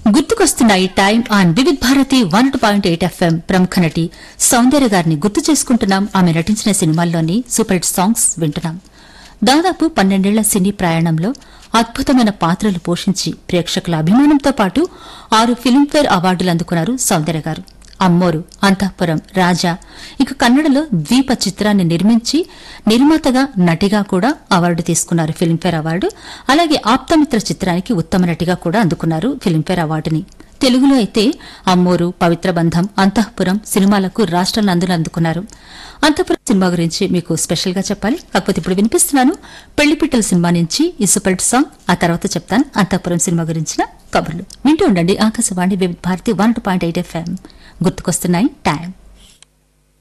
గుర్తుకొస్తున్నాయి time on Vividh Bharati one point eight F M ప్రముఖ నటి సౌందర్య గారిని గుర్తు చేసుకుంటున్నాం ఆమె నటించిన సినిమాల్లోని సూపర్ హిట్ సాంగ్స్ వింటున్నాం దాదాపు పన్నెండేళ్ల సినీ ప్రయాణంలో అద్భుతమైన పాత్రలు పోషించి ప్రేక్షకుల అభిమానంతో పాటు ఆరు ఫిల్మ్ఫేర్ అవార్డులు అందుకున్నారు సౌందర్య గారు అమ్మోరు అంతఃపురం రాజా ఇక కన్నడలో ద్వీప చిత్రాన్ని నిర్మించి నిర్మాతగా నటిగా కూడా అవార్డు తీసుకున్నారు ఫిల్మ్ఫేర్ అవార్డు అలాగే ఆప్తమిత్ర చిత్రానికి ఉత్తమ నటిగా కూడా అందుకున్నారు ఫిల్మ్ఫేర్ అవార్డుని తెలుగులో అయితే అమ్మోరు పవిత్ర బంధం అంతఃపురం సినిమాలకు రాష్ట్ర నందులు అందుకున్నారు అంతఃపురం సినిమా గురించి మీకు స్పెషల్ గా చెప్పాలి కాకపోతే ఇప్పుడు వినిపిస్తున్నాను పెళ్లిపిట్టల సినిమా నుంచి ఈ సూపర్ హిట్ సాంగ్ ఆ తర్వాత చెప్తాను అంతఃపురం సినిమా గురించిన కబుర్లు వింటూ ఉండండి Akashvani Vividh Bharati one point eight F M గుర్తుకొస్తున్నాయి టైం